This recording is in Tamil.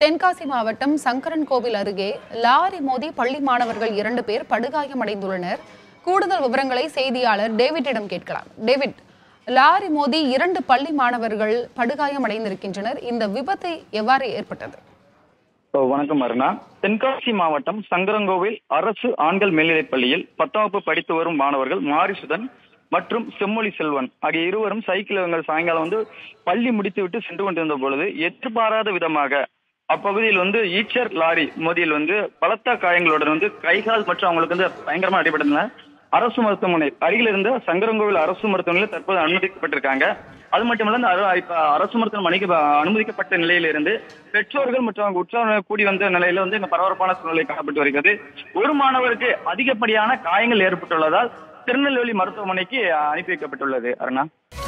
தென்காசி மாவட்டம் சங்கரன் கோவில் அருகே லாரி மோதி பள்ளி மாணவர்கள் இரண்டு பேர் படுகாயமடைந்துள்ளனர் கூடுதல் விவரங்களை செய்தியாளர் டேவிட்டிடம் கேட்கலாம் டேவிட் லாரி மோதி இரண்டு பள்ளி மாணவர்கள் படுகாயமடைந்திருக்கின்றனர் இந்த விபத்து எவ்வாறு ஏற்பட்டது ஓ, வணக்கம் அருணா தென்காசி மாவட்டம் சங்கரங்கோவில் அரசு ஆண்கள் மேல்நிலைப் பள்ளியில் பத்தாம் வகுப்பு படித்து வரும் மாணவர்கள் மாரிசுதன் மற்றும் செம்மொழி செல்வன் ஆகிய இருவரும் சைக்கிள் இவங்க சாயங்காலம் வந்து பள்ளி முடித்துவிட்டு சென்று கொண்டிருந்த பொழுது எதிர்பாராத விதமாக அப்பகுதியில் வந்து ஈச்சர் லாரி மோதியில் வந்து பலத்த காயங்களுடன் வந்து கைகால் மற்றும் அவங்களுக்கு வந்து பயங்கரமா அடிபட்டதுனால அரசு மருத்துவமனை அருகில் இருந்த சங்கரங்கோவில் அரசு மருத்துவமனையில் தற்போது அனுமதிக்கப்பட்டிருக்காங்க அது மட்டுமல்ல இந்த அர- இப்ப அரசு மருத்துவமனைக்கு ப- அனுமதிக்கப்பட்ட நிலையில இருந்து பெற்றோர்கள் மற்றும் அவங்க உற்சாகம் கூடி வந்த நிலையில வந்து இந்த பரபரப்பான சூழ்நிலை காணப்பட்டு வருகிறது ஒரு மாணவருக்கு அதிகப்படியான காயங்கள் ஏற்பட்டுள்ளதால் திருநெல்வேலி மருத்துவமனைக்கு அனுப்பி வைக்கப்பட்டுள்ளது அருணா